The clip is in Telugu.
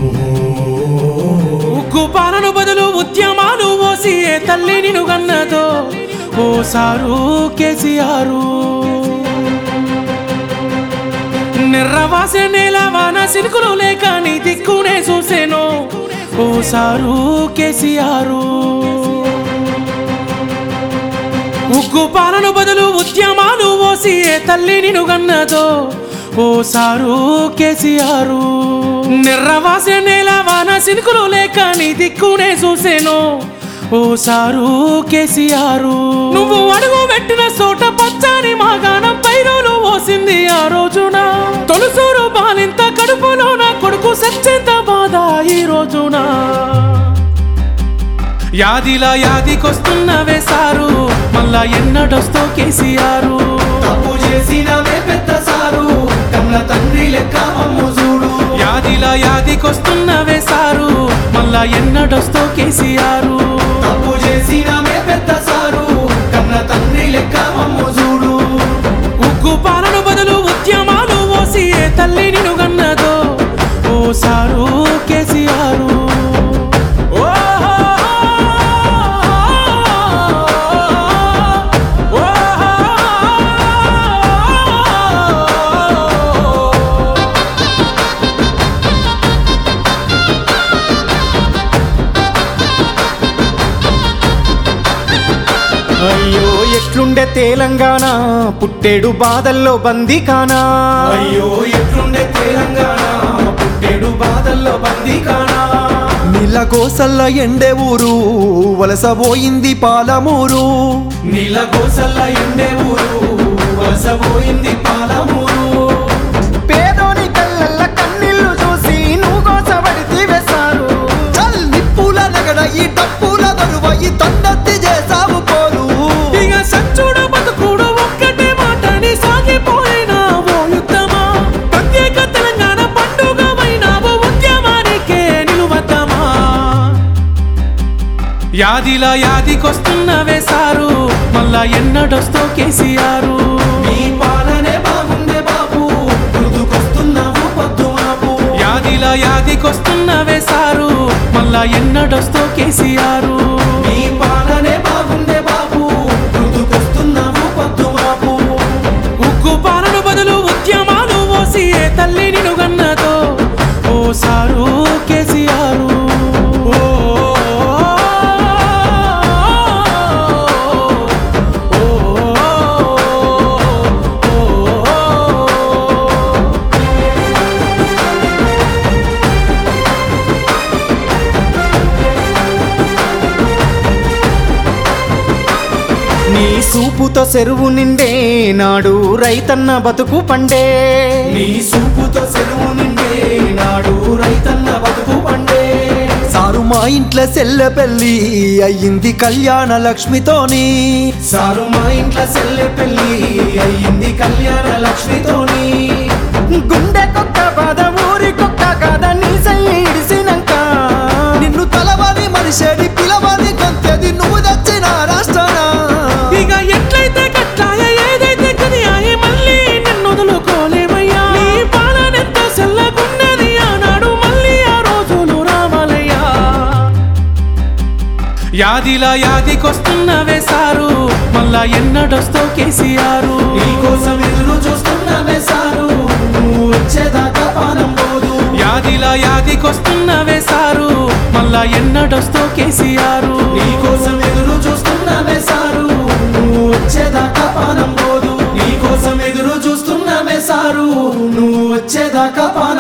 ఉగ్గు పాలన బదులు ఉద్యమాలు ఓసి ఏ తల్లి నిను గన్నదో ఓ సారు కేసీఆర్ నిర్రవాసే నేల వాన సినుకులు లేక నీ దిక్కునే చూసేను ఓ సారు కేసీఆర్ ఉగ్గు పాలన బదులు ఉద్యమాలు ఓసి ఏ తల్లి నిను గన్నదో ఓ సారు కేసీఆర్ నిర్రవాసే నేల వాన సినుకులు లేక నీ దిక్కునే చూసేను ఓ సారు కేసీఆర్ నువ్వు అడుగు పెట్టిన చోట పచ్చని మాగాణం పైరులు ఓసింది ఆ రోజున తొలుసూరు బాలింత కడుపులో నా కొడుకు సచ్చేంత బాధ ఈ రోజున యాదిలా యాదికొస్తున్నవే సారు మళ్ళా ఎన్నడొస్తో కేసీఆర్ తప్పు చేసినవే పెద్ద సారు కన్న తండ్రి లెక్క మమ్ము చూడు యాదిలా యాదికొస్తున్నవే సారు మళ్ళా ఎన్నడొస్తో కేసీఆర్ తప్పు చేసినవే పెద్ద సారు కన్న తండ్రి లెక్క మమ్ము చూడు ఉగ్గు పాలన బదులు ఉద్యమాలు ఓసి ఏ తల్లి నిను గన్నదో ఓ సారు కేసీఆర్ ఓ అయ్యో ఎట్లుండే తెలంగాణ పుట్టేడు బాధల్లో బందీ కానా అయ్యో ఎట్లుండే తెలంగాణ పుట్టేడు బాధల్లో బందీ కానా నీళ్ళ కోసల్ల ఎండే ఊరు వలస పోయింది పాలమూరు నీల గోసల్ల ఎండే ఊరు వలసపోయింది పాలమూరు పేదోని కళ్ళల్ల కన్నీళ్లు చూసి నువ్వు కోసబడితే వేశారు చల్ నిప్పుల నగడ ఈ డప్పుల దరువ ఈ తండత్తి చేసావు పోరు ఇక సచ్చుడు బతుకుడు ఒక్కటే మాటని సాగిపోయిన ఓ యుద్ధమా ప్రత్యేక తెలంగాణ పండుగ వైనావు ఉద్యమానికే నిలువద్దమా యాదిలా యాదికొస్తున్నవే సారు మళ్ళా ఎన్నడొస్తో కేసీఆర్ మీ పాలనే బాగుందే బాబు గుర్తుకొస్తున్నావు పొద్దు మాపు యాదిలా యాదికొస్తున్నవే సారు మళ్ళా ఎన్నడొస్తో కేసీఆర్ మీ పాలనే బాగుందే బాబు గుర్తుకొస్తున్నావు పొద్దు మాపు ఉగ్గు పాలన బదులు ఉద్యమాలు ఓసి ఏ తల్లి నిను గన్నదో ఓ సారు కేసీఆర్ ఓ, ఓ, ఓ, ఓ. నీ సూపుతో చెరువు నిండే నాడు రైతన్న బతుకు పండే నీ సూపుతో సెలవు నిండే నాడు రైతన్న బతుకు పండే సారు మా ఇంట్లో సెల్ల పెళ్ళి అయ్యింది కళ్యాణ లక్ష్మితోని సారు మా ఇంట్లో సెల్లె పెళ్ళి అయ్యింది కళ్యాణ లక్ష్మితోని గుండె కొక్క బాధ ఊరి కొక్క కాద నీ సయ్యి ఇడిసినాక నిన్ను తలవని మనిషేది పిలవని గొంతేది నువ్వు తెచ్చిన రాష్ట్రాన ఇక ఎట్లయితే కట్లాయ ఏదైతే కదియాయి మళ్ళీ నిన్ను వదులుకోలేమయ్యా నీ పాలనెంత సెల్లగున్నది ఆనాడు మళ్ళీ ఆ రోజులు రావాలయ్యా యాదిలా యాదికొస్తున్నవే సారు మళ్ళా ఎన్నడొస్తో కేసీఆర్ నీకోసం ఎదురు చూస్తున్నామే సారు నువ్వు వచ్చేదాకా పానం పోదు యాదిలా యాదికొస్తున్నవే సారు మళ్ళా ఎన్నడొస్తో కేసీఆర్ నీకోసం ఎదురు చూస్తున్నామే సారు నువ్వు వచ్చేదాకా పానం పోదు నీకోసం ఎదురు చూస్తున్నామే సారు నువ్వు వచ్చేదాకా పానం